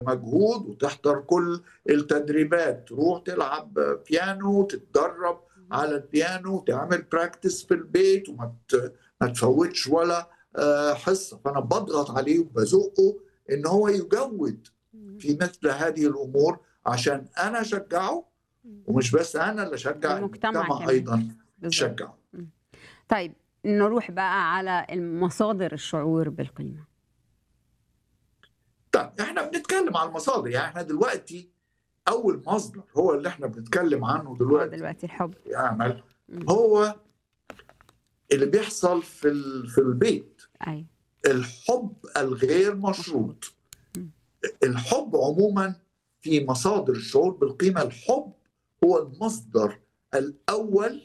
مجهود وتحضر كل التدريبات تروح تلعب بيانو تتدرب على البيانو تعمل براكتس في البيت وما ت- ما تفوتش ولا آه، حصه فانا بضغط عليه وبزقه ان هو يجود في مثل هذه الامور عشان انا اشجعه ومش بس انا اللي اشجع المجتمع المجتمع كمان. ايضا بالظبط. يشجعه طيب نروح بقى على مصادر الشعور بالقيمة طيب احنا بنتكلم عن المصادر يعني احنا دلوقتي اول مصدر هو اللي احنا بنتكلم عنه آه، دلوقتي دلوقتي الحب يعمل مم. هو اللي بيحصل في ال- في البيت أي الحب الغير مشروط الحب عموما في مصادر الشعور بالقيمة الحب هو المصدر الأول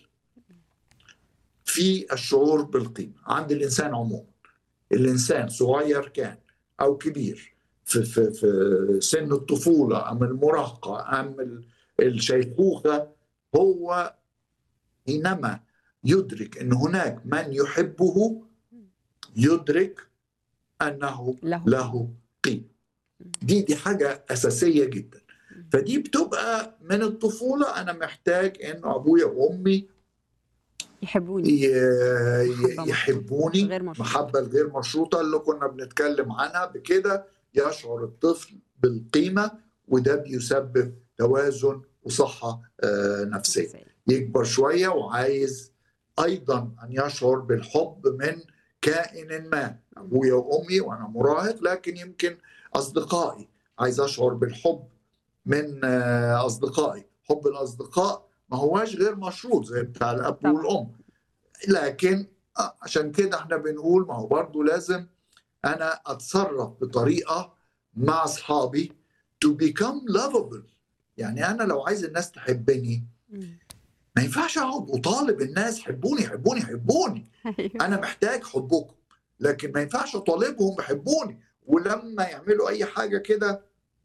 في الشعور بالقيمة عند الإنسان عموما الإنسان صغير كان أو كبير في, في, في سن الطفولة أم المراهقة أم ال- الشيخوخة هو حينما يدرك أن هناك من يحبه يدرك أنه له له قيمة دي دي حاجة أساسية جدا فدي بتبقى من الطفولة أنا محتاج إن أبويا وأمي يحبوني ي- محبة ي- يحبوني غير مشروطة. محبة الغير مشروطة اللي كنا بنتكلم عنها بكده يشعر الطفل بالقيمة وده بيسبب توازن وصحة آه، نفسية يكبر شوية وعايز أيضا أن يشعر بالحب من كائن ما أبويا وأمي وأنا مراهق لكن يمكن أصدقائي عايز أشعر بالحب من آه، أصدقائي حب الأصدقاء ما هواش غير مشروط زي بتاع الأب طبعا. والأم لكن آه، عشان كده احنا بنقول ما هو برضو لازم أنا أتصرف بطريقة مع أصحابي to become lovable يعني أنا لو عايز الناس تحبني مم. ما ينفعش اقعد اطالب الناس حبوني حبوني حبوني أيوه. انا محتاج حبكم لكن ما ينفعش اطالبهم بحبوني ولما يعملوا اي حاجه كده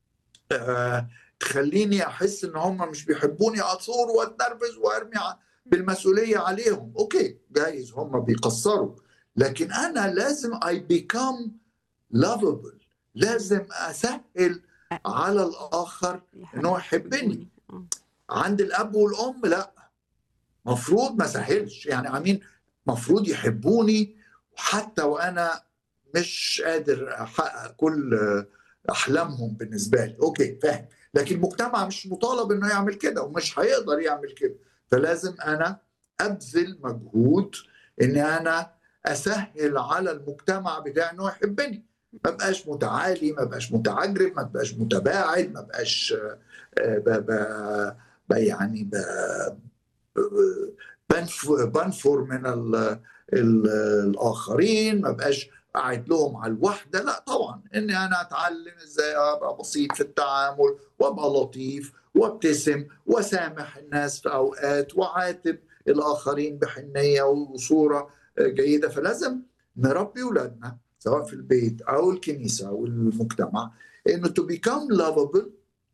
آه تخليني احس ان هم مش بيحبوني اثور واتنرفز وارمي ع- بالمسؤوليه عليهم اوكي جايز هم بيقصروا لكن انا لازم I become lovable لازم اسهل على الاخر إن هو يحبني. آه. عند الاب والام لا مفروض ما سهلش يعني عمين مفروض يحبوني حتى وانا مش قادر احقق كل احلامهم بالنسبه لي اوكي فاهم لكن المجتمع مش مطالب انه يعمل كده ومش هيقدر يعمل كده فلازم انا ابذل مجهود ان انا اسهل على المجتمع بتاعي انه يحبني ما بقاش متعالي ما بقاش متعجرف ما بقاش متباعد ما بقاش آه، ب- ب- ب- يعني ب- ب- بنف- بنفر من ال- ال- الاخرين ما بقاش قاعد لهم على الوحده لا طبعا اني انا اتعلم ازاي ابقى بسيط في التعامل وابقى لطيف وابتسم وسامح الناس في اوقات وعاتب الاخرين بحنيه وصوره جيده فلازم نربي اولادنا سواء في البيت او الكنيسه او المجتمع انه to become lovable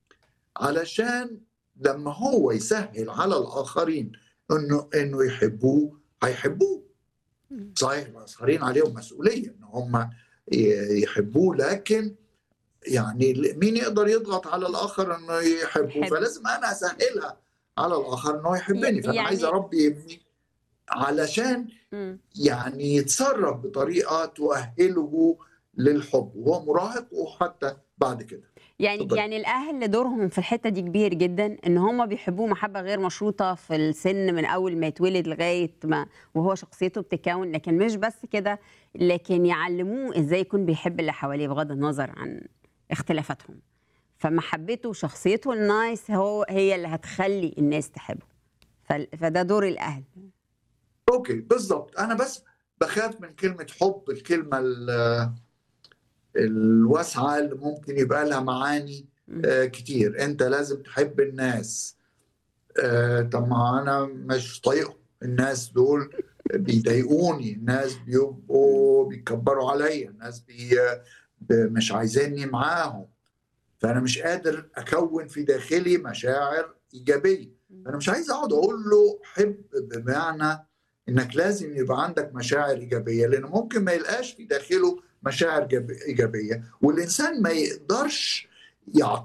علشان لما هو يسهل على الاخرين انه انه يحبوه هيحبوه مم. صحيح الاخرين عليهم مسؤوليه ان هم ي- يحبوه لكن يعني مين يقدر يضغط على الاخر انه يحبه يحب. فلازم انا اسهلها على الاخر انه يحبني فانا يعني- عايز اربي ابني علشان مم. يعني يتصرف بطريقه تؤهله للحب وهو مراهق وحتى بعد كده يعني اتفضلي. يعني الاهل دورهم في الحته دي كبير جدا ان هم بيحبوه محبه غير مشروطه في السن من اول ما يتولد لغايه ما وهو شخصيته بتكون لكن مش بس كده لكن يعلموه ازاي يكون بيحب اللي حواليه بغض النظر عن اختلافاتهم فمحبته وشخصيته النايس هو هي اللي هتخلي الناس تحبه فال- فده دور الاهل اوكي بالضبط انا بس بخاف من كلمه حب الكلمه ال- الواسعه اللي ممكن يبقى لها معاني مم. آه، كتير انت لازم تحب الناس آه، طب ما انا مش طايقهم الناس دول بيضايقوني الناس بيبقوا بيكبروا عليا الناس بي ب- مش عايزيني معاهم فانا مش قادر اكون في داخلي مشاعر ايجابيه انا مش عايز اقعد اقول له حب بمعنى انك لازم يبقى عندك مشاعر ايجابيه لان ممكن ما يلقاش في داخله مشاعر جاب- ايجابيه والانسان ما يقدرش يعطيه